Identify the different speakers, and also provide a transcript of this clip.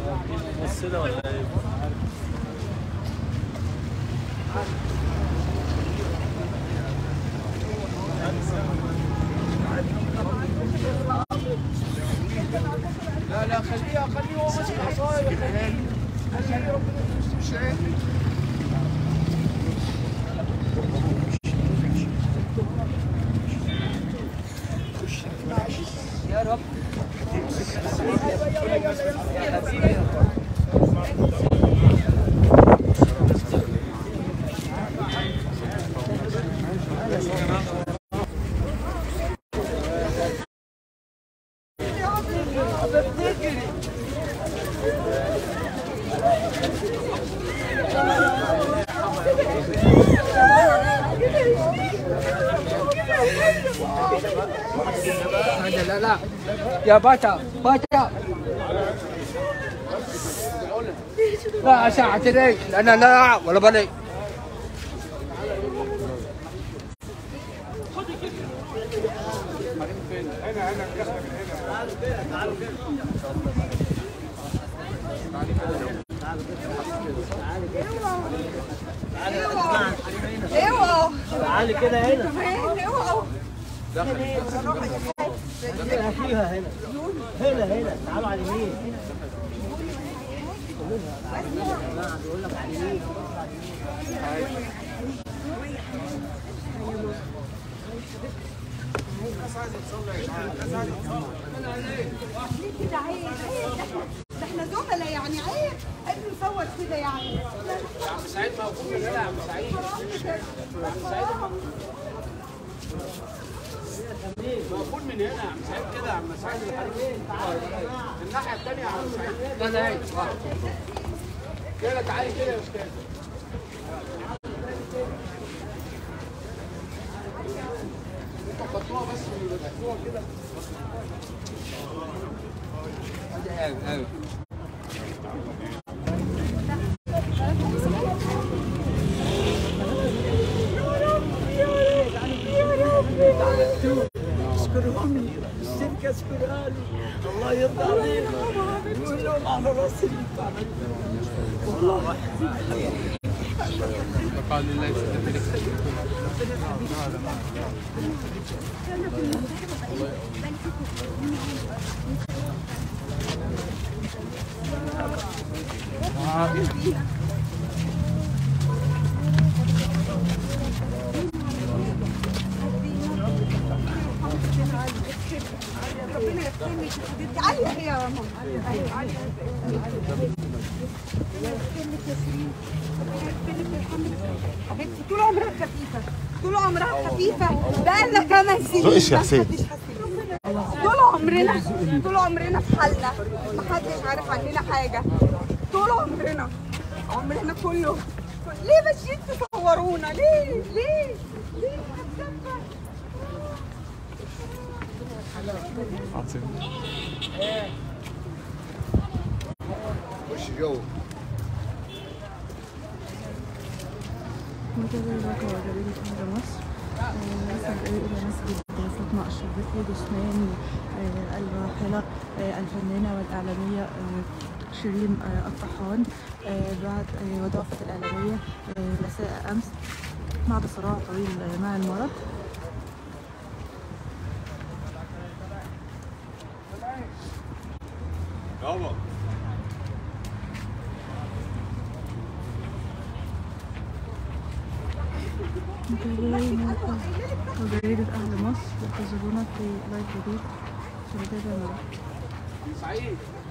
Speaker 1: ممثلة ولا ايه؟
Speaker 2: لا لا خليها خليه هو ماسك العصايه خليه خليه ربنا يستر شعير يا رب لا لا يا باشا باشا لا ساعة ليش انا لا ولا بلي
Speaker 3: اوعوا
Speaker 1: تعالي كده هنا
Speaker 3: كمان اوعوا
Speaker 1: فيها هنا هنا هنا تعالوا على اليمين بيقول لك على اليمين
Speaker 3: ليه كده عيب عيب ده احنا ده احنا زملاء يعني عيب عيب نصور كده يعني يا عم سعيد موجود من هنا يا عم سعيد
Speaker 2: موجود من هنا يا عم سعيد كده يا عم سعيد الناحيه الثانيه يا عم سعيد لا لا كده تعالي كده يا استاذ انتوا خدتوها بس خدتوها كده
Speaker 1: اشكرهم الشركة اشكرها لي الله يرضى عليك قول لهم على راسي اللي انتوا عملتوه. والله
Speaker 3: ربنا يكرمك يا حبيبتي علي هي يا ماما ايوه علي ربنا يكرمك يا سيدي ربنا يكرمك ويرحمك حبيبتي طول عمرها خفيفه طول عمرها خفيفه بقالنا كمان سنين
Speaker 4: رؤيش يا
Speaker 3: ما
Speaker 4: حسين.
Speaker 3: حدش حس بينا. طول عمرنا طول عمرنا في حالنا محدش عارف عننا حاجه طول عمرنا عمرنا كله ليه ماشيين تصورونا ليه ليه ليه هتسفر
Speaker 2: خش جوه
Speaker 5: منتظر الواقع وجريدة أهل مصر آه، نسعد إلى مسجد فاطمة الشربيطي جثمان آه، الراحلة آه، الفنانة والإعلامية آه، شيرين آه، الطحان آه، بعد آه، وتوفت الإعلامية آه، مساء أمس بعد صراع طويل آه، مع المرض
Speaker 2: يلا
Speaker 5: متابعي موقع وجريدة أهل مصر ينتظرونا في لايف جديد في البداية معكم
Speaker 2: سعيد